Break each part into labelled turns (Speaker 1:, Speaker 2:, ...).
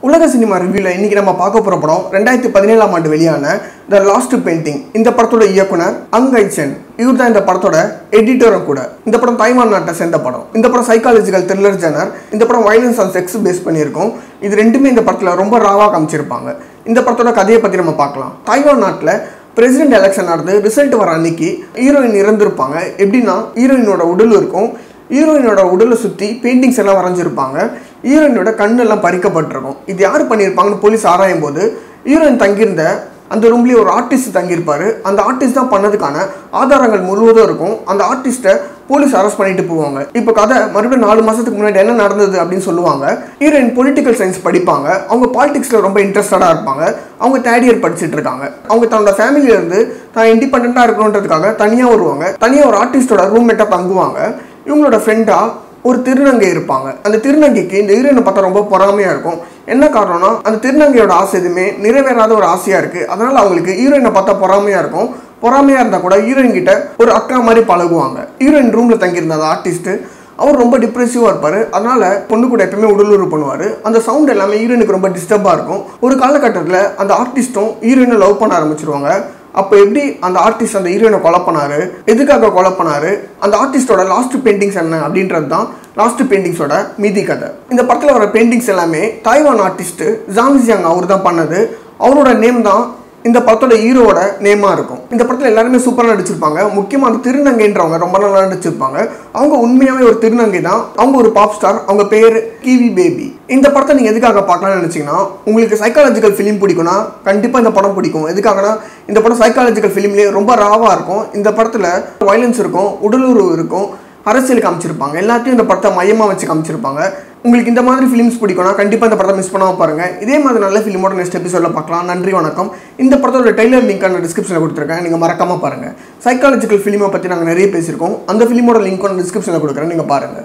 Speaker 1: உலக சினிமா ரிவ்யூல இன்னைக்கு நம்ம பார்க்க போற படம் ரெண்டாயிரத்தி பதினேழாம் ஆண்டு வெளியான த லாஸ்ட் பெயிண்டிங் இந்த படத்தோட இயக்குனர் அங் ஐ சென் இவர் தான் இந்த படத்தோட எடிட்டரும் கூட இந்த படம் தாய்வான் நாட்டை சேர்ந்த படம் இந்த படம் சைக்காலஜிக்கல் த்ரில்லர் ஜனர் இந்த படம் வயலன்ஸ் அண்ட் செக்ஸ் பேஸ் பண்ணியிருக்கும் இது ரெண்டுமே இந்த படத்துல ரொம்ப ராவா காமிச்சிருப்பாங்க இந்த படத்தோட கதையை பத்தி நம்ம பார்க்கலாம் தாய்வான் நாட்டில் பிரசிடென்ட் எலெக்ஷன் நடந்து ரிசல்ட் வர அன்னைக்கு ஹீரோயின் இறந்துருப்பாங்க எப்படின்னா ஹீரோயினோட உடல் இருக்கும் ஹீரோயினோட உடலை சுற்றி பெயிண்டிங்ஸ் எல்லாம் வரைஞ்சிருப்பாங்க ஹீரோயினோட கண்ணெல்லாம் பறிக்கப்பட்டிருக்கும் இது யார் பண்ணியிருப்பாங்கன்னு போலீஸ் ஆராயும் போது ஹீரோயின் தங்கியிருந்த அந்த ரூம்லேயே ஒரு ஆர்டிஸ்ட் தங்கியிருப்பாரு அந்த ஆர்டிஸ்ட் தான் பண்ணதுக்கான ஆதாரங்கள் முழுவதும் இருக்கும் அந்த ஆர்டிஸ்ட்டை போலீஸ் அரெஸ்ட் பண்ணிட்டு போவாங்க இப்போ கதை மறுபடியும் நாலு மாசத்துக்கு முன்னாடி என்ன நடந்தது அப்படின்னு சொல்லுவாங்க ஹீரோயின் பொலிட்டிக்கல் சயின்ஸ் படிப்பாங்க அவங்க பாலிடிக்ஸில் ரொம்ப இன்ட்ரெஸ்டடாக இருப்பாங்க அவங்க தேர்ட் இயர் படிச்சுட்டு இருக்காங்க அவங்க தன்னோட ஃபேமிலியில இருந்து தான் இண்டிபெண்ட்டாக இருக்கணுன்றதுக்காக தனியாக வருவாங்க தனியாக ஒரு ஆர்டிஸ்டோட ரூம்மேட்டாக தங்குவாங்க இவங்களோட ஃப்ரெண்டாக ஒரு திருநங்கை இருப்பாங்க அந்த திருநங்கைக்கு இந்த ஹீரோயினை பார்த்தா ரொம்ப பொறாமையாக இருக்கும் என்ன காரணம்னா அந்த திருநங்கையோட ஆசை எதுவுமே நிறைவேறாத ஒரு ஆசையாக இருக்குது அதனால் அவங்களுக்கு ஹீரோயினை பார்த்தா பொறாமையாக இருக்கும் பொறாமையாக இருந்தால் கூட ஹீரோயின் கிட்ட ஒரு அக்கா மாதிரி பழகுவாங்க ஹீரோயின் ரூமில் தங்கியிருந்த அந்த ஆர்டிஸ்ட்டு அவர் ரொம்ப டிப்ரெசிவாக இருப்பார் அதனால் பொண்ணு கூட எப்பயுமே உடலுறவு பண்ணுவார் அந்த சவுண்ட் எல்லாமே ஹீரோயினுக்கு ரொம்ப டிஸ்டர்பாக இருக்கும் ஒரு காலகட்டத்தில் அந்த ஆர்டிஸ்ட்டும் ஹீரோயினை லவ் பண்ண ஆரம்பிச்சிருவாங்க அப்போ எப்படி அந்த ஆர்டிஸ்ட் அந்த ஹீரோயினை கொலை பண்ணாரு எதுக்காக கொலை பண்ணாரு அந்த ஆர்டிஸ்டோட லாஸ்ட் பெயிண்டிங்ஸ் என்ன அப்படின்றது தான் லாஸ்ட் பெயிண்டிங்ஸோட மீதி கதை இந்த படத்தில் வர பெயிண்டிங்ஸ் எல்லாமே தாய்வான் ஆர்டிஸ்ட் ஜாங் ஜியாங் அவர் தான் பண்ணது அவரோட நேம் தான் இந்த படத்தோட ஹீரோவோட நேமாக இருக்கும் இந்த படத்தில் எல்லாருமே சூப்பராக நடிச்சிருப்பாங்க முக்கியமாக அந்த திருநங்கைன்றவங்க ரொம்ப நல்லா நடிச்சிருப்பாங்க அவங்க உண்மையாகவே ஒரு திருநங்கை தான் அவங்க ஒரு பாப் ஸ்டார் அவங்க பேர் கிவி பேபி இந்த படத்தை நீங்கள் எதுக்காக பார்க்கலாம்னு நினச்சிங்கன்னா உங்களுக்கு சைக்காலஜிக்கல் ஃபிலிம் பிடிக்கும்னா கண்டிப்பாக இந்த படம் பிடிக்கும் எதுக்காகனா இந்த படம் சைக்காலஜிக்கல் ஃபிலிம்லேயே ரொம்ப ராவாக இருக்கும் இந்த படத்தில் வயலன்ஸ் இருக்கும் உடலுறவு இருக்கும் அரசியல் காமிச்சிருப்பாங்க எல்லாத்தையும் இந்த படத்தை மையமாக வச்சு காமிச்சிருப்பாங்க உங்களுக்கு இந்த மாதிரி ஃபிலிம்ஸ் பிடிக்கும்னா கண்டிப்பாக இந்த படத்தை மிஸ் பண்ணாமல் பாருங்கள் இதே மாதிரி நல்ல ஃபிலிமோட நெக்ஸ்ட் எபிசோடில் பார்க்கலாம் நன்றி வணக்கம் இந்த படத்தோட ட்ரெய்லர் லிங்க் நான் டிஸ்கிரிப்ஷனில் கொடுத்துருக்கேன் நீங்கள் மறக்காமல் பாருங்கள் சைக்காலஜிக்கல் ஃபிலிமை பற்றி நாங்கள் நிறைய பேசியிருக்கோம் அந்த ஃபிலிமோட லிங்க் நான் டிஸ்கிரிப்ஷனில் கொடுக்குறேன் நீங்கள் பாருங்கள்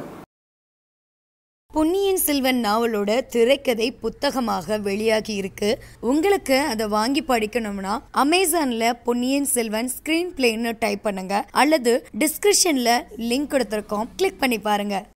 Speaker 2: பொன்னியின் செல்வன் நாவலோட திரைக்கதை புத்தகமாக வெளியாகி இருக்கு உங்களுக்கு அதை வாங்கி படிக்கணும்னா அமேசான்ல பொன்னியின் செல்வன் ஸ்கிரீன் பிளேன்னு டைப் பண்ணுங்க அல்லது டிஸ்கிரிப்ஷன்ல லிங்க் கொடுத்துருக்கோம் கிளிக் பண்ணி பாருங்க